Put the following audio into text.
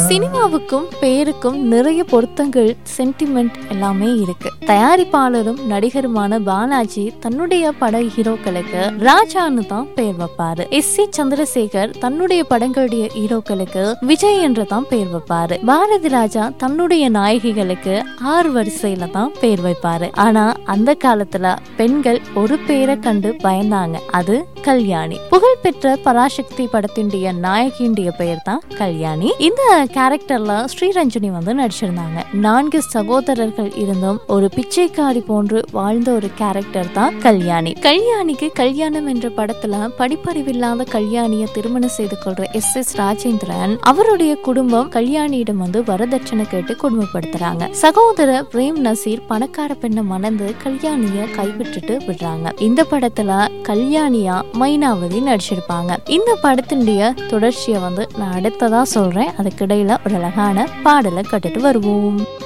சினிமாவுக்கும் பேருக்கும் நிறைய பொருத்தங்கள் சென்டிமெண்ட் எல்லாமே இருக்கு தயாரிப்பாளரும் நடிகருமான பாலாஜி தன்னுடைய பட ஹீரோக்களுக்கு ராஜான்னு தான் பெயர் வைப்பாரு எஸ் சி சந்திரசேகர் தன்னுடைய படங்களுடைய ஹீரோக்களுக்கு விஜய் என்று தான் பெயர் வைப்பாரு பாரதி ராஜா தன்னுடைய நாயகிகளுக்கு ஆறு வரிசையில தான் பெயர் வைப்பாரு ஆனா அந்த காலத்துல பெண்கள் ஒரு பேரை கண்டு பயந்தாங்க அது கல்யாணி புகழ்பெற்ற பராசக்தி படத்தினுடைய நாயகியுடைய பெயர் தான் கல்யாணி இந்த கேரக்டர்ல ஸ்ரீரஞ்சனி வந்து நடிச்சிருந்தாங்க நான்கு சகோதரர்கள் இருந்தும் ஒரு பிச்சைக்காரி போன்று வாழ்ந்த ஒரு கேரக்டர் தான் கல்யாணி கல்யாணிக்கு கல்யாணம் என்ற படத்துல படிப்பறிவில்லாத கல்யாணிய திருமணம் செய்து கொள்ற எஸ் எஸ் ராஜேந்திரன் அவருடைய குடும்பம் கல்யாணியிடம் வந்து வரதட்சணை கேட்டு கொடுமைப்படுத்துறாங்க சகோதர பிரேம் நசீர் பணக்கார பெண்ணை மணந்து கல்யாணிய கைவிட்டுட்டு விடுறாங்க இந்த படத்துல கல்யாணியா மைனாவதி நடிச்சிருப்பாங்க இந்த படத்தினுடைய தொடர்ச்சியை வந்து நான் அடுத்ததா சொல்றேன் அதுக்கிடையில ஒரு அழகான பாடலை கட்டுட்டு வருவோம்